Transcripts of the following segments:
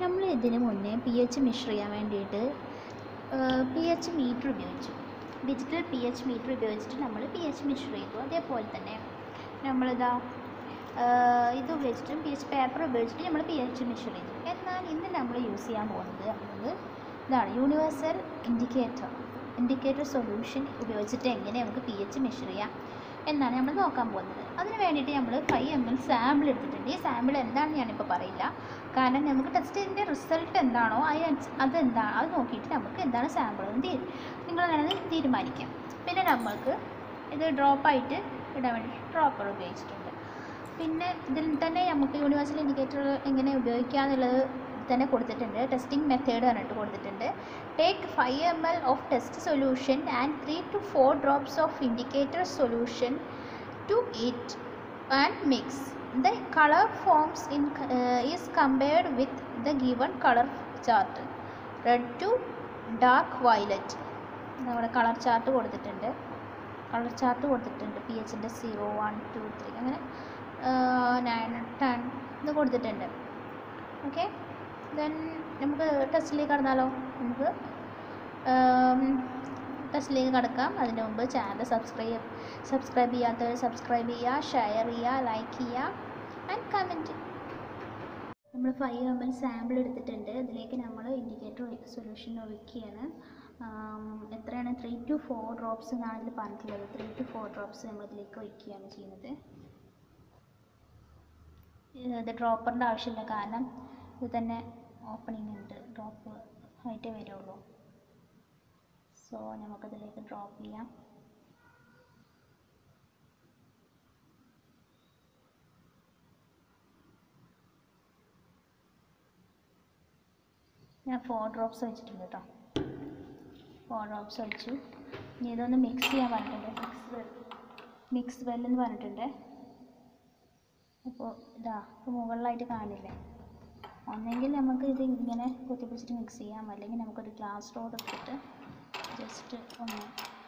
നമ്മൾ ഇതിന് മുന്നേ പി എച്ച് മെഷർ ചെയ്യാൻ വേണ്ടിയിട്ട് പി എച്ച് മീറ്റർ ഉപയോഗിച്ചു ഡിജിറ്റൽ പി എച്ച് മീറ്റർ ഉപയോഗിച്ചിട്ട് നമ്മൾ പി എച്ച് മെഷർ ചെയ്തു അതേപോലെ തന്നെ നമ്മളിതാ ആഹ് ഇത് ഉപയോഗിച്ചിട്ടും പി എച്ച് പേപ്പർ ഉപയോഗിച്ചിട്ട് നമ്മൾ പി എച്ച് മെഷർ ചെയ്തു എന്നാൽ ഇന്ന് നമ്മൾ യൂസ് ചെയ്യാൻ പോകുന്നത് എന്നത് ഇതാണ് യൂണിവേഴ്സൽ ഇൻഡിക്കേറ്റർ ഇൻഡിക്കേറ്റർ സൊല്യൂഷൻ ഉപയോഗിച്ചിട്ട് എങ്ങനെ നമുക്ക് പി എച്ച് മെഷർ ചെയ്യാം എന്നാണ് നമ്മൾ നോക്കാൻ പോകുന്നത് അതിന് വേണ്ടിയിട്ട് നമ്മൾ ഫൈവ് എം എൽ സാമ്പിൾ എടുത്തിട്ടുണ്ട് ഈ സാമ്പിൾ എന്താണെന്ന് ഞാനിപ്പോൾ പറയില്ല കാരണം നമുക്ക് ടെസ്റ്റിൻ്റെ റിസൾട്ട് എന്താണോ അത് അതെന്താണ് അത് നോക്കിയിട്ട് നമുക്ക് എന്താണ് സാമ്പിൾ എന്ന് തീ നിങ്ങൾ അങ്ങനെ തീരുമാനിക്കാം പിന്നെ നമ്മൾക്ക് ഇത് ഡ്രോപ്പായിട്ട് ഇടാൻ വേണ്ടി ഡ്രോപ്പർ ഉപയോഗിച്ചിട്ടുണ്ട് പിന്നെ ഇതിൽ തന്നെ നമുക്ക് യൂണിവേഴ്സൽ ഇൻഡിക്കേറ്റർ എങ്ങനെ ഉപയോഗിക്കുക എന്നുള്ളത് തന്നെ കൊടുത്തിട്ടുണ്ട് ടെസ്റ്റിംഗ് മെത്തേഡ് പറഞ്ഞിട്ട് കൊടുത്തിട്ടുണ്ട് take five M L of test solution and three to four drops of indicator solution to it and mix the colour forms in is compared with the given colour chart red to dark violet നമ്മുടെ colour chart കൊടുത്തിട്ടുണ്ട് colour chart കൊടുത്തിട്ടുണ്ട് P എച്ചിൻ്റെ zero one two three അങ്ങനെ nine ten ഇത് കൊടുത്തിട്ടുണ്ട് okay then നമുക്ക് ടെസ്റ്റിലേക്ക് കടന്നാലോ നമുക്ക് ടെസ്റ്റിലേക്ക് കടക്കാം അതിന് മുമ്പ് ചാനൽ സബ്സ്ക്രൈബ് സബ്സ്ക്രൈബ് ചെയ്യാത്തവർ സബ്സ്ക്രൈബ് ചെയ്യുക ഷെയർ ചെയ്യുക ലൈക്ക് ചെയ്യുക ആൻഡ് കമൻറ്റ് നമ്മൾ ഫൈവ് എം എൽ സാമ്പിൾ എടുത്തിട്ടുണ്ട് അതിലേക്ക് നമ്മൾ ഇൻഡിക്കേറ്റർ സൊല്യൂഷൻ ഒഴിക്കുകയാണ് ആം, എത്രയാണ് ത്രീ ടു ഫോർ ഡ്രോപ്സ് എന്നാണ് ഇതിൽ പറഞ്ഞിട്ടുള്ളത് ത്രീ ടു ഫോർ ഡ്രോപ്സ് നമ്മൾ ഇതിലേക്ക് ഒഴിക്കുകയാണ് ചെയ്യുന്നത് ഇത് ഡ്രോപ്പറിൻ്റെ ആവശ്യമില്ല കാരണം ഇത് തന്നെ ഓപ്പണിംഗ് ഉണ്ട് ഡ്രോപ്പ് ആയിട്ടേ വരുള്ളൂ സോ നമുക്കതിലേക്ക് ഡ്രോപ്പ് ചെയ്യാം ഞാൻ ഫോർ ഡ്രോപ്സ് വെച്ചിട്ടുണ്ട് കേട്ടോ ഫോർ ഡ്രോപ്സ് ഒഴിച്ചു ഇനി ഇതൊന്ന് മിക്സ് ചെയ്യാൻ പറഞ്ഞിട്ടുണ്ട് മിക്സ് വെൽ മിക്സ് വെൽ എന്ന് പറഞ്ഞിട്ടുണ്ട് അപ്പോൾ ഇതാ ഇപ്പോൾ മുകളിലായിട്ട് കാണില്ലേ ഒന്നെങ്കിൽ നമുക്ക് ഇത് ഇങ്ങനെ കുത്തിപ്പിടിച്ചിട്ട് മിക്സ് ചെയ്യാം അല്ലെങ്കിൽ നമുക്കൊരു ഗ്ലാസ് റോഡ് എടുത്തിട്ട് ജസ്റ്റ് ഒന്ന്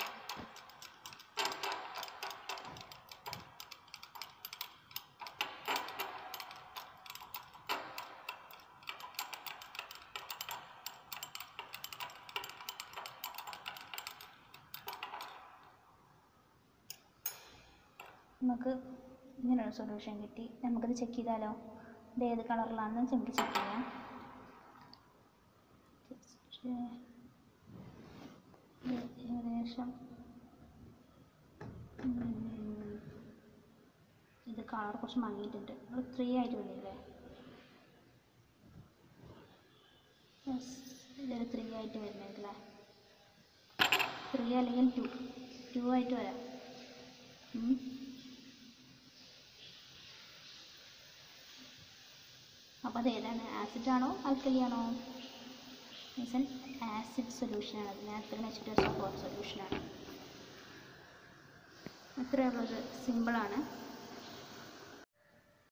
നമുക്ക് ഇങ്ങനൊരു സൊല്യൂഷൻ കിട്ടി നമുക്കിത് ചെക്ക് ചെയ്താലോ ഇത് ഏത് കളറിലാണെന്ന് നമുക്ക് ചെക്ക് ചെയ്യാം Just, ഇത് ഏകദേശം ഉം, ഇത് കളർ കുറച്ച് മങ്ങിയിട്ടുണ്ട് നമ്മൾ ത്രീ ആയിട്ട് വരില്ലേ യെസ് ഇതൊരു ത്രീ ആയിട്ട് വരുന്നതല്ലേ ത്രീ അല്ലെങ്കിൽ ടു ടു ആയിട്ട് വരാം ഉം. അപ്പോൾ അത് ഏതാണ് ആസിഡ് ആണോ ആൽക്കലി ആണോ മീൻസ് ആൻ ആസിഡ് സൊല്യൂഷനാണ് അത് ആൽക്കലി വെച്ചിട്ട് സപ്പോർട്ട് സൊല്യൂഷനാണ് അത്രയേ ഉള്ളത് സിമ്പിളാണ്